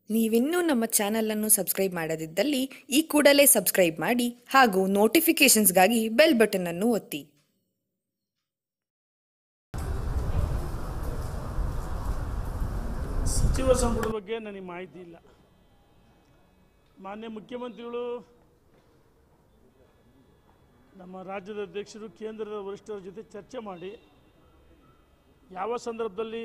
ನೀವಿನ್ನೂ ನಮ್ಮ ಚಾನಲನ್ನು ಸಬ್ಸ್ಕ್ರೈಬ್ ಮಾಡದಿದ್ದಲ್ಲಿ ಈ ಕೂಡಲೇ ಸಬ್ಸ್ಕ್ರೈಬ್ ಮಾಡಿ ಹಾಗೂ ನೋಟಿಫಿಕೇಷನ್ಸ್ಗಾಗಿ ಬೆಲ್ ಬಟನ್ ಅನ್ನು ಒತ್ತಿ ಸಚಿವ ಸಂಪುಟದ ಬಗ್ಗೆ ನನಗೆ ಮಾಹಿತಿ ಇಲ್ಲ ಮಾನ್ಯ ಮುಖ್ಯಮಂತ್ರಿಗಳು ನಮ್ಮ ರಾಜ್ಯದ ಅಧ್ಯಕ್ಷರು ಕೇಂದ್ರದ ವರಿಷ್ಠರ ಜೊತೆ ಚರ್ಚೆ ಮಾಡಿ ಯಾವ ಸಂದರ್ಭದಲ್ಲಿ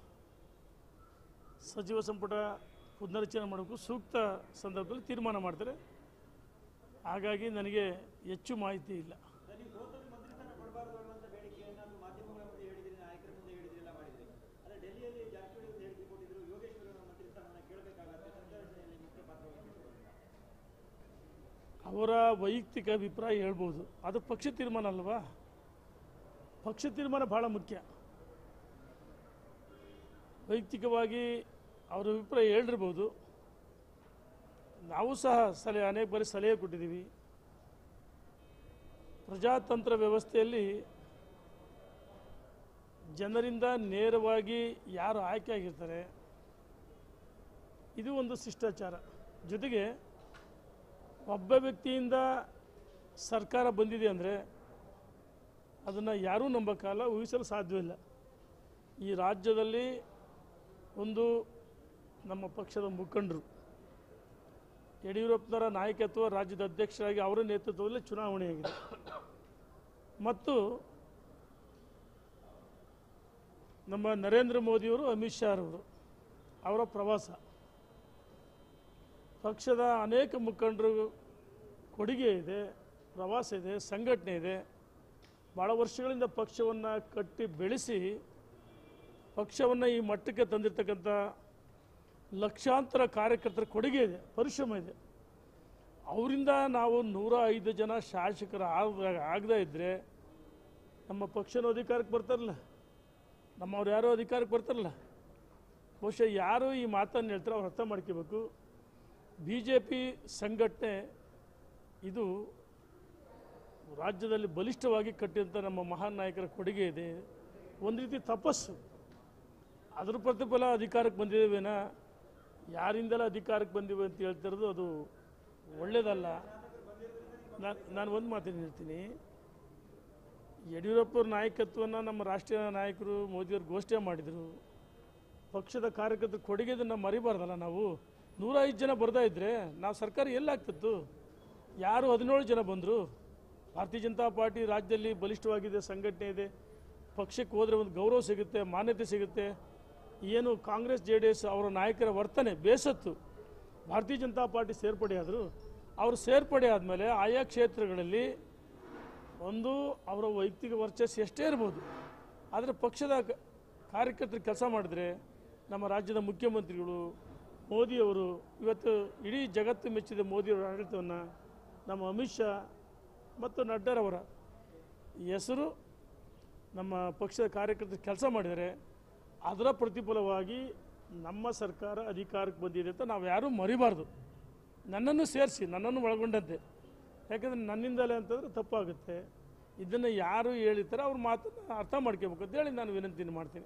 ಸಚಿವ ಸಂಪುಟ ಪುನರ್ರಚನೆ ಮಾಡಬೇಕು ಸೂಕ್ತ ಸಂದರ್ಭದಲ್ಲಿ ತೀರ್ಮಾನ ಮಾಡ್ತಾರೆ ಹಾಗಾಗಿ ನನಗೆ ಹೆಚ್ಚು ಮಾಹಿತಿ ಇಲ್ಲ ಅವರ ವೈಯಕ್ತಿಕ ಅಭಿಪ್ರಾಯ ಹೇಳ್ಬೋದು ಅದು ಪಕ್ಷ ತೀರ್ಮಾನ ಅಲ್ವಾ ಪಕ್ಷ ತೀರ್ಮಾನ ಭಾಳ ಮುಖ್ಯ ವೈಯಕ್ತಿಕವಾಗಿ ಅವರ ಅಭಿಪ್ರಾಯ ಹೇಳಿರ್ಬೋದು ನಾವು ಸಹ ಸಲಹೆ ಅನೇಕ ಬಾರಿ ಸಲಹೆ ಕೊಟ್ಟಿದ್ದೀವಿ ಪ್ರಜಾತಂತ್ರ ವ್ಯವಸ್ಥೆಯಲ್ಲಿ ಜನರಿಂದ ನೇರವಾಗಿ ಯಾರು ಆಯ್ಕೆ ಆಗಿರ್ತಾರೆ ಇದು ಒಂದು ಶಿಷ್ಟಾಚಾರ ಜೊತೆಗೆ ಒಬ್ಬ ವ್ಯಕ್ತಿಯಿಂದ ಸರ್ಕಾರ ಬಂದಿದೆ ಅಂದರೆ ಅದನ್ನು ಯಾರೂ ನಂಬಕ್ಕಲ್ಲ ಊಹಿಸಲು ಸಾಧ್ಯವಿಲ್ಲ ಈ ರಾಜ್ಯದಲ್ಲಿ ಒಂದು ನಮ್ಮ ಪಕ್ಷದ ಮುಖಂಡರು ಯಡಿಯೂರಪ್ಪನವರ ನಾಯಕತ್ವ ರಾಜ್ಯದ ಅಧ್ಯಕ್ಷರಾಗಿ ಅವರ ನೇತೃತ್ವದಲ್ಲಿ ಚುನಾವಣೆಯಾಗಿದೆ ಮತ್ತು ನಮ್ಮ ನರೇಂದ್ರ ಮೋದಿಯವರು ಅಮಿತ್ ಶಾ ಅವರು ಅವರ ಪ್ರವಾಸ ಪಕ್ಷದ ಅನೇಕ ಮುಖಂಡರು ಕೊಡುಗೆ ಇದೆ ಪ್ರವಾಸ ಇದೆ ಸಂಘಟನೆ ಇದೆ ಭಾಳ ವರ್ಷಗಳಿಂದ ಪಕ್ಷವನ್ನು ಕಟ್ಟಿ ಬೆಳೆಸಿ ಪಕ್ಷವನ್ನು ಈ ಮಟ್ಟಕ್ಕೆ ತಂದಿರತಕ್ಕಂಥ ಲಕ್ಷಾಂತರ ಕಾರ್ಯಕರ್ತರ ಕೊಡುಗೆ ಇದೆ ಪರಿಶ್ರಮ ಇದೆ ಅವರಿಂದ ನಾವು ನೂರ ಐದು ಜನ ಶಾಸಕರು ಆಗ ಆಗದೇ ಇದ್ದರೆ ನಮ್ಮ ಪಕ್ಷನ ಅಧಿಕಾರಕ್ಕೆ ಬರ್ತಾರಲ್ಲ ನಮ್ಮವ್ರು ಯಾರೋ ಅಧಿಕಾರಕ್ಕೆ ಬರ್ತಾರಲ್ಲ ಬಹುಶಃ ಯಾರು ಈ ಮಾತನ್ನು ಹೇಳ್ತಾರೆ ಅವ್ರು ಅರ್ಥ ಮಾಡ್ಕೋಬೇಕು ಬಿ ಜೆ ಪಿ ಸಂಘಟನೆ ಇದು ರಾಜ್ಯದಲ್ಲಿ ಬಲಿಷ್ಠವಾಗಿ ಕಟ್ಟಿದಂಥ ನಮ್ಮ ಮಹಾನ್ ನಾಯಕರ ಕೊಡುಗೆ ಇದೆ ಒಂದು ರೀತಿ ತಪಸ್ಸು ಅದ್ರ ಪ್ರತಿಫಲ ಅಧಿಕಾರಕ್ಕೆ ಬಂದಿದ್ದೇವೇನ ಯಾರಿಂದಲೇ ಅಧಿಕಾರಕ್ಕೆ ಬಂದಿವೆ ಅಂತ ಹೇಳ್ತಿರೋದು ಅದು ಒಳ್ಳೆಯದಲ್ಲ ನಾನು ನಾನು ಒಂದು ಮಾತನ್ನು ಹೇಳ್ತೀನಿ ಯಡಿಯೂರಪ್ಪವ್ರ ನಾಯಕತ್ವವನ್ನು ನಮ್ಮ ರಾಷ್ಟ್ರೀಯ ನಾಯಕರು ಮೋದಿಯವರು ಘೋಷಣೆ ಮಾಡಿದರು ಪಕ್ಷದ ಕಾರ್ಯಕರ್ತರ ಕೊಡುಗೆದನ್ನು ಮರಿಬಾರ್ದಲ್ಲ ನಾವು ನೂರ ಐದು ಜನ ಬರ್ತಾ ಇದ್ದರೆ ನಾವು ಸರ್ಕಾರ ಎಲ್ಲಾಗ್ತಿತ್ತು ಯಾರು ಹದಿನೇಳು ಜನ ಬಂದರು ಭಾರತೀಯ ಜನತಾ ಪಾರ್ಟಿ ರಾಜ್ಯದಲ್ಲಿ ಬಲಿಷ್ಠವಾಗಿದೆ ಸಂಘಟನೆ ಇದೆ ಪಕ್ಷಕ್ಕೆ ಹೋದರೆ ಒಂದು ಗೌರವ ಸಿಗುತ್ತೆ ಮಾನ್ಯತೆ ಸಿಗುತ್ತೆ ಏನು ಕಾಂಗ್ರೆಸ್ ಜೆ ಡಿ ಎಸ್ ಅವರ ನಾಯಕರ ವರ್ತನೆ ಬೇಸತ್ತು ಭಾರತೀಯ ಜನತಾ ಪಾರ್ಟಿ ಸೇರ್ಪಡೆ ಆದರು ಅವರು ಸೇರ್ಪಡೆ ಆದಮೇಲೆ ಆಯಾ ಕ್ಷೇತ್ರಗಳಲ್ಲಿ ಒಂದು ಅವರ ವೈಯಕ್ತಿಕ ವರ್ಚಸ್ಸು ಎಷ್ಟೇ ಇರ್ಬೋದು ಆದರೆ ಪಕ್ಷದ ಕ- ಕಾರ್ಯಕರ್ತರು ಕೆಲಸ ಮಾಡಿದ್ರೆ ನಮ್ಮ ರಾಜ್ಯದ ಮುಖ್ಯಮಂತ್ರಿಗಳು ಮೋದಿಯವರು ಇವತ್ತು ಇಡೀ ಜಗತ್ತು ಮೆಚ್ಚಿದ ಮೋದಿಯವರ ಆಡಳಿತವನ್ನು ನಮ್ಮ ಅಮಿತ್ ಶಾ ಮತ್ತು ನಡ್ಡರವರ ಹೆಸರು ನಮ್ಮ ಪಕ್ಷದ ಕಾರ್ಯಕರ್ತರು ಕೆಲಸ ಮಾಡಿದರೆ ಅದರ ಪ್ರತಿಫಲವಾಗಿ ನಮ್ಮ ಸರ್ಕಾರ ಅಧಿಕಾರಕ್ಕೆ ಬಂದಿದೆ ಅಂತ ನಾವು ಯಾರೂ ಮರಿಬಾರ್ದು ನನ್ನನ್ನು ಸೇರಿಸಿ ನನ್ನನ್ನು ಒಳಗೊಂಡಂತೆ ಯಾಕಂದರೆ ನನ್ನಿಂದಲೇ ಅಂತಂದರೆ ತಪ್ಪಾಗುತ್ತೆ ಇದನ್ನು ಯಾರು ಹೇಳಿರ್ತಾರೆ ಅವ್ರ ಮಾತನ್ನು ಅರ್ಥ ಮಾಡ್ಕೋಬೇಕು ಅಂತ ಹೇಳಿ ನಾನು ವಿನಂತಿಯನ್ನು ಮಾಡ್ತೀನಿ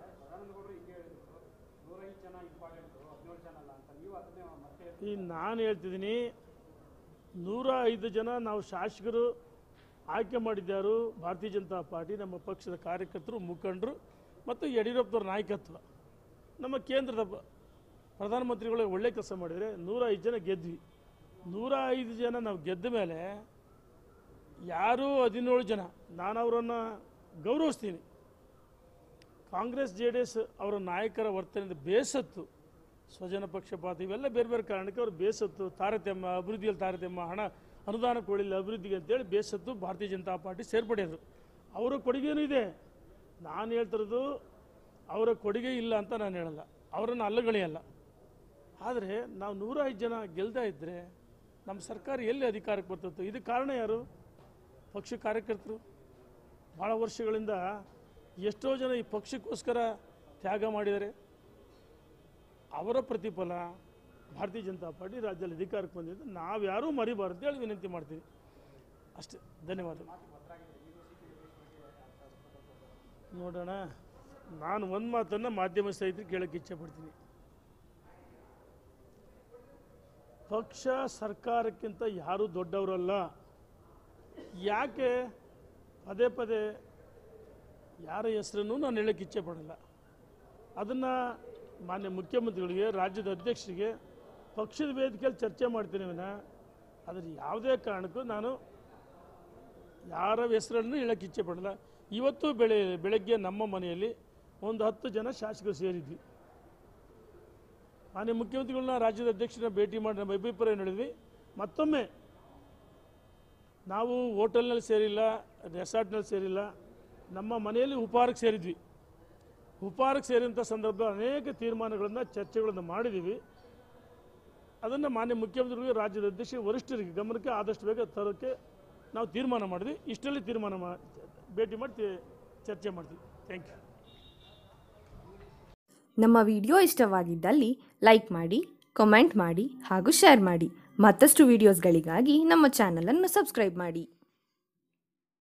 ಈ ನಾನು ಹೇಳ್ತಿದ್ದೀನಿ ನೂರ ಐದು ಜನ ನಾವು ಶಾಸಕರು ಆಯ್ಕೆ ಮಾಡಿದ್ದಾರು ಭಾರತೀಯ ಜನತಾ ಪಾರ್ಟಿ ನಮ್ಮ ಪಕ್ಷದ ಕಾರ್ಯಕರ್ತರು ಮುಖಂಡರು ಮತ್ತು ಯಡಿಯೂರಪ್ಪನವ್ರ ನಾಯಕತ್ವ ನಮ್ಮ ಕೇಂದ್ರದ ಬ- ಪ್ರಧಾನಮಂತ್ರಿಗಳು ಒಳ್ಳೆ ಕೆಲಸ ಮಾಡಿದರೆ ನೂರ ಐದು ಜನ ಗೆದ್ವಿ ನೂರ ಐದು ಜನ ನಾವು ಗೆದ್ದ ಮೇಲೆ ಯಾರೂ ಹದಿನೇಳು ಜನ ನಾನು ಅವರನ್ನು ಗೌರವಿಸ್ತೀನಿ ಕಾಂಗ್ರೆಸ್ ಜೆ ಡಿ ಎಸ್ ಅವರ ನಾಯಕರ ವರ್ತನೆಯಿಂದ ಬೇಸತ್ತು ಸ್ವಜನ ಪಕ್ಷಪಾತ ಇವೆಲ್ಲ ಬೇರೆ ಬೇರೆ ಕಾರಣಕ್ಕೆ ಅವರು ಬೇಸತ್ತು ತಾರತಮ್ಯ ಅಭಿವೃದ್ಧಿಯಲ್ಲಿ ತಾರತಮ್ಯ ಹಣ ಅನುದಾನ ಕೊಡಲಿಲ್ಲ ಅಭಿವೃದ್ಧಿಗೆ ಅಂತೇಳಿ ಬೇಸತ್ತು ಭಾರತೀಯ ಜನತಾ ಪಾರ್ಟಿ ಸೇರ್ಪಡೆಯದು ಅವರ ಕೊಡುಗೆನೂ ಇದೆ ನಾನು ಹೇಳ್ತಿರೋದು ಅವರ ಕೊಡುಗೆ ಇಲ್ಲ ಅಂತ ನಾನು ಹೇಳಲ್ಲ ಅವರನ್ನು ಅಲ್ಲಗಳೆಯಲ್ಲ ಆದರೆ ನಾವು ನೂರ ಐದು ಜನ ಗೆಲ್ತಾ ಇದ್ದರೆ ನಮ್ಮ ಸರ್ಕಾರ ಎಲ್ಲಿ ಅಧಿಕಾರಕ್ಕೆ ಬರ್ತಿತ್ತು ಇದಕ್ಕೆ ಕಾರಣ ಯಾರು ಪಕ್ಷ ಕಾರ್ಯಕರ್ತರು ಭಾಳ ವರ್ಷಗಳಿಂದ ಎಷ್ಟೋ ಜನ ಈ ಪಕ್ಷಕ್ಕೋಸ್ಕರ ತ್ಯಾಗ ಮಾಡಿದ್ದಾರೆ ಅವರ ಪ್ರತಿಫಲ ಭಾರತೀಯ ಜನತಾ ಪಾರ್ಟಿ ರಾಜ್ಯದಲ್ಲಿ ಅಧಿಕಾರಕ್ಕೆ ಬಂದಿದ್ದು ನಾವು ಯಾರೂ ಮರಿಬಾರ್ದು ಅಂತ ಹೇಳಿ ವಿನಂತಿ ಮಾಡ್ತೀವಿ ಅಷ್ಟೇ ಧನ್ಯವಾದ ನೋಡೋಣ ನಾನು ಒಂದು ಮಾತನ್ನು ಮಾಧ್ಯಮ ಸ್ನೇಹಿತರಿಗೆ ಕೇಳೋಕ್ಕೆ ಇಚ್ಛೆ ಪಡ್ತೀನಿ ಪಕ್ಷ ಸರ್ಕಾರಕ್ಕಿಂತ ಯಾರೂ ದೊಡ್ಡವರಲ್ಲ ಯಾಕೆ ಪದೇ ಪದೇ ಯಾರ ಹೆಸರನ್ನು ನಾನು ಹೇಳಕ್ಕೆ ಇಚ್ಛೆ ಪಡಲ್ಲ ಅದನ್ನು ಮಾನ್ಯ ಮುಖ್ಯಮಂತ್ರಿಗಳಿಗೆ ರಾಜ್ಯದ ಅಧ್ಯಕ್ಷರಿಗೆ ಪಕ್ಷದ ವೇದಿಕೆಯಲ್ಲಿ ಚರ್ಚೆ ಮಾಡ್ತೀನಿ ವಿನ ಅದ್ರ ಯಾವುದೇ ಕಾರಣಕ್ಕೂ ನಾನು ಯಾರ ಹೆಸರನ್ನು ಹೇಳಕ್ಕೆ ಇಚ್ಛೆ ಪಡಲ್ಲ ಇವತ್ತು ಬೆಳೆ ಬೆಳಗ್ಗೆ ನಮ್ಮ ಮನೆಯಲ್ಲಿ ಒಂದು ಹತ್ತು ಜನ ಶಾಸಕರು ಸೇರಿದ್ವಿ ಮಾನ್ಯ ಮುಖ್ಯಮಂತ್ರಿಗಳನ್ನ ರಾಜ್ಯದ ಅಧ್ಯಕ್ಷರನ್ನ ಭೇಟಿ ಮಾಡಿ ನಮ್ಮ ಅಭಿಪ್ರಾಯ ಹೇಳಿದ್ವಿ ಮತ್ತೊಮ್ಮೆ ನಾವು ಹೋಟೆಲ್ನಲ್ಲಿ ಸೇರಿಲ್ಲ ರೆಸಾರ್ಟ್ನಲ್ಲಿ ಸೇರಿಲ್ಲ ನಮ್ಮ ಮನೆಯಲ್ಲಿ ಉಪಹಾರಕ್ಕೆ ಸೇರಿದ್ವಿ ಉಪಹಾರಕ್ಕೆ ಸೇರಿದಂಥ ಸಂದರ್ಭದಲ್ಲಿ ಅನೇಕ ತೀರ್ಮಾನಗಳನ್ನು ಚರ್ಚೆಗಳನ್ನು ಮಾಡಿದ್ದೀವಿ ಅದನ್ನು ಮಾನ್ಯ ಮುಖ್ಯಮಂತ್ರಿಗಳಿಗೆ ರಾಜ್ಯದ ಅಧ್ಯಕ್ಷ ವರಿಷ್ಠರಿಗೆ ಗಮನಕ್ಕೆ ಆದಷ್ಟು ಬೇಗ ತರೋಕ್ಕೆ ನಾವು ತೀರ್ಮಾನ ಮಾಡಿದ್ವಿ ಇಷ್ಟರಲ್ಲಿ ತೀರ್ಮಾನ ಮಾ ಭೇಟಿ ಮಾಡಿ ತಿ- ಚರ್ಚೆ ಮಾಡ್ತೀವಿ ಥ್ಯಾಂಕ್ ಯು ನಮ್ಮ ವಿಡಿಯೋ ಇಷ್ಟವಾಗಿದ್ದಲ್ಲಿ ಲೈಕ್ ಮಾಡಿ ಕಮೆಂಟ್ ಮಾಡಿ ಹಾಗೂ ಶೇರ್ ಮಾಡಿ ಮತ್ತಷ್ಟು ವಿಡಿಯೋಸ್ಗಳಿಗಾಗಿ ನಮ್ಮ ಚಾನಲನ್ನು ಸಬ್ಸ್ಕ್ರೈಬ್ ಮಾಡಿ